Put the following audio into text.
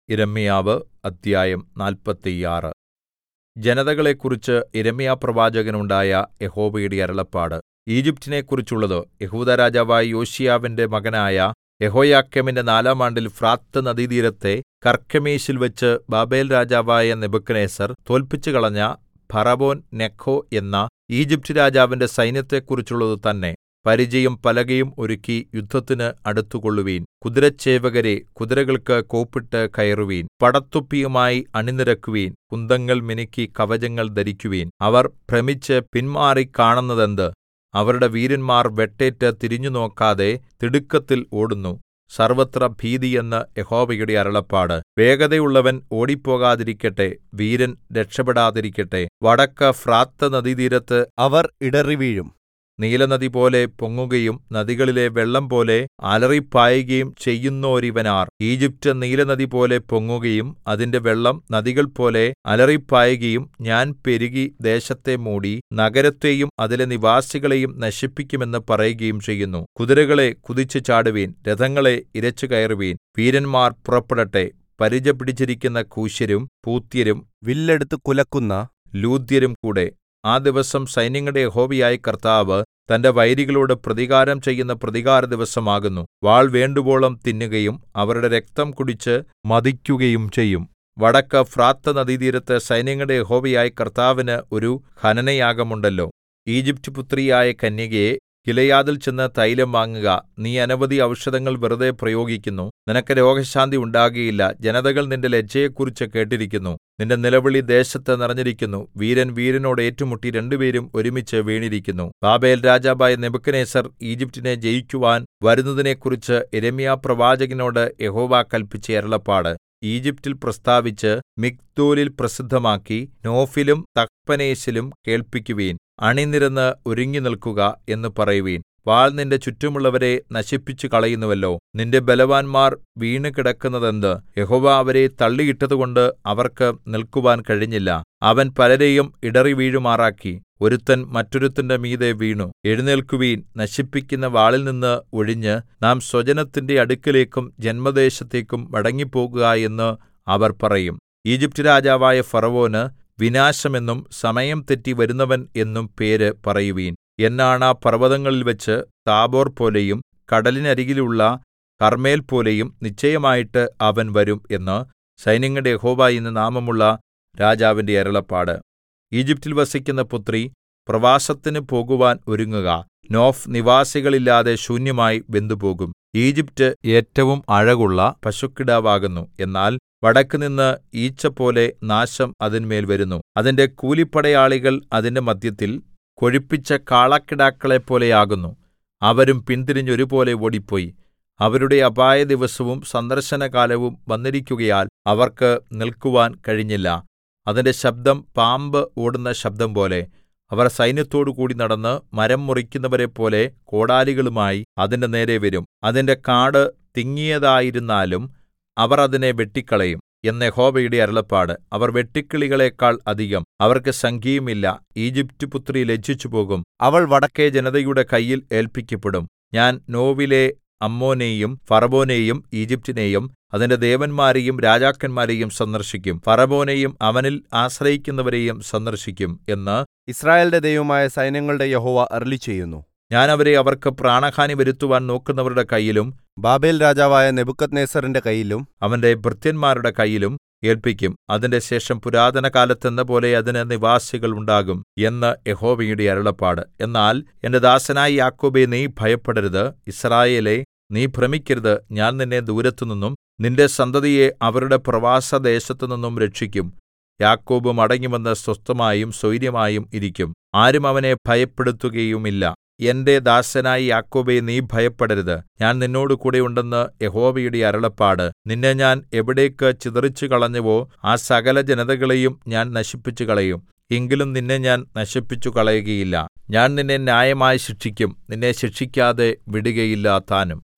യിരെമ്യാവ് അദ്ധ്യായം നാല്പത്തിയാറ് ജനതകളെക്കുറിച്ച് യിരെമ്യാപ്രവാചകനുണ്ടായ യഹോവയുടെ അരുളപ്പാട് ഈജിപ്റ്റിനെക്കുറിച്ചുള്ളത് യെഹൂദാ രാജാവായ യോശീയാവിന്റെ മകനായ യെഹോയാക്കീമിന്റെ നാലാം ആണ്ടിൽ ഫ്രാത്ത് നദീതീരത്തെ കർക്കെമീശിൽ വെച്ച് ബാബേൽരാജാവായ നെബൂഖദ്നേസർ തോല്പിച്ചുകളഞ്ഞ ഫറവോൻ നെഖോ എന്ന ഈജിപ്റ്റ് രാജാവിന്റെ സൈന്യത്തെക്കുറിച്ചുള്ളത് തന്നെ പരിചയും പലകയും ഒരുക്കി യുദ്ധത്തിന് അടുത്തുകൊള്ളുവിൻ കുതിരച്ചേവകരേ കുതിരകൾക്ക് കോപ്പിട്ട് കയറുവിൻ പടത്തൊപ്പിയുമായി അണിനിരക്കുവിൻ കുന്തങ്ങൾ മിനുക്കി കവചങ്ങൾ ധരിക്കുവിൻ അവർ ഭ്രമിച്ച് പിന്മാറി കാണുന്നതെന്ത് അവരുടെ വീരന്മാർ വെട്ടേറ്റ് തിരിഞ്ഞുനോക്കാതെ തിടുക്കത്തിൽ ഓടുന്നു സർവ്വത്ര ഭീതി എന്ന് യഹോവയുടെ അരുളപ്പാട് വേഗതയുള്ളവൻ ഓടിപ്പോകാതിരിക്കട്ടെ വീരൻ രക്ഷപ്പെടാതിരിക്കട്ടെ വടക്ക് ഫ്രാത്ത് നദീതീരത്ത് അവർ ഇടറിവീഴും നീലനദിപോലെ പൊങ്ങുകയും നദികളിലെ വെള്ളംപോലെ അലറിപ്പായുകയും ചെയ്യുന്നോരിവനാർ ഈജിപ്റ്റ് നീലനദിപോലെ പൊങ്ങുകയും അതിന്റെ വെള്ളം നദികൾപോലെ അലറിപ്പായുകയും ഞാൻ പെരുകി ദേശത്തെ മൂടി നഗരത്തെയും അതിലെ നിവാസികളെയും നശിപ്പിക്കുമെന്ന് പറയുകയും ചെയ്യുന്നു കുതിരകളെ കുതിച്ചു ചാടുവിൻ രഥങ്ങളെ ഇരച്ചുകയറുവിൻ വീരന്മാർ പുറപ്പെടട്ടെ പരിച പിടിച്ചിരിക്കുന്ന കൂശ്യരും പൂത്യരും വില്ലെടുത്ത് കുലക്കുന്ന ലൂദ്യരും കൂടെ ആ ദിവസം സൈന്യങ്ങളുടെ യഹോവയായ കർത്താവ് തന്റെ വൈരികളോട് പ്രതികാരം ചെയ്യുന്ന പ്രതികാര ദിവസമാകുന്നു വാൾ വേണ്ടുവോളം തിന്നുകയും അവരുടെ രക്തം കുടിച്ച് മതിക്കുകയും ചെയ്യും വടക്ക് ഫ്രാത്ത് നദീതീരത്ത് സൈന്യങ്ങളുടെ യഹോവയായ കർത്താവിന് ഒരു ഹനനയാഗമുണ്ടല്ലോ ഈജിപ്റ്റ് പുത്രിയായ കന്യകയെ ഗിലെയാദിൽ ചെന്ന് തൈലം വാങ്ങുക നീ അനവധി ഔഷധങ്ങൾ വെറുതെ പ്രയോഗിക്കുന്നു നിനക്ക് രോഗശാന്തി ഉണ്ടാകുകയില്ല ജനതകൾ നിന്റെ ലജ്ജയെക്കുറിച്ച് കേട്ടിരിക്കുന്നു നിന്റെ നിലവിളി ദേശത്ത് നിറഞ്ഞിരിക്കുന്നു വീരൻ വീരനോട് ഏറ്റുമുട്ടി രണ്ടുപേരും ഒരുമിച്ച് വീണിരിക്കുന്നു ബാബേൽ രാജാവായ നെബൂഖദ്നേസർ ഈജിപ്റ്റിനെ ജയിക്കുവാൻ വരുന്നതിനെക്കുറിച്ച് യിരെമ്യാപ്രവാചകനോട് യഹോവ കല്പിച്ച അരുളപ്പാട് ഈജിപ്റ്റിൽ പ്രസ്താവിച്ച് മിഗ്ദോലിൽ പ്രസിദ്ധമാക്കി നോഫിലും തഹ്പനേസിലും കേൾപ്പിക്കുവിൻ അണിനിരന്ന് ഒരുങ്ങിനിൽക്കുക എന്ന് പറയുവിൻ വാൾ നിന്റെ ചുറ്റുമുള്ളവരെ നശിപ്പിച്ചു കളയുന്നുവല്ലോ നിന്റെ ബലവാന്മാർ വീണുകിടക്കുന്നതെന്ത് യഹോവ അവരെ തള്ളിയിട്ടതുകൊണ്ട് അവർക്ക് നിൽക്കുവാൻ കഴിഞ്ഞില്ല അവൻ പലരെയും ഇടറിവീഴുമാറാക്കി ഒരുത്തൻ മറ്റൊരുത്തന്റെ മീതെ വീണു എഴുന്നേൽക്കുവീൻ നശിപ്പിക്കുന്ന വാളിൽനിന്ന് ഒഴിഞ്ഞ് നാം സ്വജനത്തിന്റെ അടുക്കലേക്കും ജന്മദേശത്തേക്കും മടങ്ങിപ്പോകുക എന്ന് അവർ പറയും ഈജിപ്റ്റ് രാജാവായ ഫറവോന് വിനാശമെന്നും സമയം തെറ്റി വരുന്നവൻ എന്നും പേര് പറയുവീൻ എന്നാണ പർവ്വതങ്ങളിൽവെച്ച് താബോർ പോലെയും കടലിനരികിലുള്ള കർമ്മേൽ പോലെയും നിശ്ചയമായിട്ട് അവൻ വരും എന്ന് സൈന്യങ്ങളുടെ യഹോവ എന്ന് നാമമുള്ള രാജാവിന്റെ അരുളപ്പാട് ഈജിപ്റ്റിൽ വസിക്കുന്ന പുത്രി പ്രവാസത്തിന് പോകുവാൻ ഒരുങ്ങുക നോഫ് നിവാസികളില്ലാതെ ശൂന്യമായി വെന്തുപോകും ഈജിപ്റ്റ് ഏറ്റവും അഴകുള്ള പശുക്കിടാവാകുന്നു എന്നാൽ വടക്കുനിന്ന് ഈച്ചപോലെ നാശം അതിന്മേൽ വരുന്നു അതിന്റെ കൂലിപ്പടയാളികൾ അതിന്റെ മദ്ധ്യത്തിൽ കൊഴുപ്പിച്ച കാളക്കിടാക്കളെപ്പോലെയാകുന്നു അവരും പിന്തിരിഞ്ഞ് ഒരുപോലെ ഓടിപ്പോയി അവരുടെ അപായ ദിവസവും സന്ദർശനകാലവും വന്നിരിക്കുകയാൽ അവർക്ക് നിൽക്കുവാൻ കഴിഞ്ഞില്ല അതിന്റെ ശബ്ദം പാമ്പ് ഓടുന്ന ശബ്ദം പോലെ അവർ സൈന്യത്തോടുകൂടി നടന്ന് മരം മുറിക്കുന്നവരെപ്പോലെ കോടാലികളുമായി അതിന്റെ നേരെ വരും അതിന്റെ കാട് തിങ്ങിയതായിരുന്നാലും അവർ അതിനെ വെട്ടിക്കളയും എന്ന് യഹോവയുടെ അരുളപ്പാട് അവർ വെട്ടുക്കിളികളെക്കാൾ അധികം അവർക്ക് സംഖ്യയുമില്ല ഈജിപ്റ്റ് പുത്രി ലജ്ജിച്ചുപോകും അവൾ വടക്കെ ജനതയുടെ കയ്യിൽ ഏല്പിക്കപ്പെടും ഞാൻ നോവിലെ അമ്മോനെയും ഫറവോനെയും ഈജിപ്റ്റിനെയും അതിന്റെ ദേവന്മാരെയും രാജാക്കന്മാരെയും സന്ദർശിക്കും ഫറവോനെയും അവനിൽ ആശ്രയിക്കുന്നവരെയും സന്ദർശിക്കും എന്ന് ഇസ്രായേലിന്റെ ദൈവമായ സൈന്യങ്ങളുടെ യഹോവ അരുളിച്ചെയ്യുന്നു ഞാൻ അവരെ അവർക്ക് പ്രാണഹാനി വരുത്തുവാൻ നോക്കുന്നവരുടെ കയ്യിലും ബാബേൽ രാജാവായ നെബുക്കദ്നേസറിന്റെ കയ്യിലും അവന്റെ ഭൃത്യന്മാരുടെ കയ്യിലും ഏല്പിക്കും അതിന്റെ ശേഷം പുരാതന കാലത്തെന്ന പോലെ അതിന് നിവാസികൾ ഉണ്ടാകും എന്ന് യഹോവയുടെ അരുളപ്പാട് എന്നാൽ എന്റെ ദാസനായ യാക്കോബേ നീ ഭയപ്പെടരുത് ഇസ്രായേലേ നീ ഭ്രമിക്കരുത് ഞാൻ നിന്നെ ദൂരത്തുനിന്നും നിന്റെ സന്തതിയെ അവരുടെ പ്രവാസദേശത്തുനിന്നും രക്ഷിക്കും യാക്കോബ് മടങ്ങിവന്ന് സ്വസ്ഥമായും സ്വൈര്യമായും ഇരിക്കും ആരും അവനെ ഭയപ്പെടുത്തുകയുമില്ല എന്റെ ദാസനായ യാക്കോബേ നീ ഭയപ്പെടരുത് ഞാൻ നിന്നോടുകൂടെ ഉണ്ടെന്ന് യഹോവയുടെ അരുളപ്പാട് നിന്നെ ഞാൻ എവിടേക്ക് ചിതറിച്ചു കളഞ്ഞുവോ ആ സകല ജനതകളെയും ഞാൻ നശിപ്പിച്ചു കളയും എങ്കിലും നിന്നെ ഞാൻ നശിപ്പിച്ചു കളയുകയില്ല ഞാൻ നിന്നെ ന്യായമായി ശിക്ഷിക്കും നിന്നെ ശിക്ഷിക്കാതെ വിടുകയില്ല താനും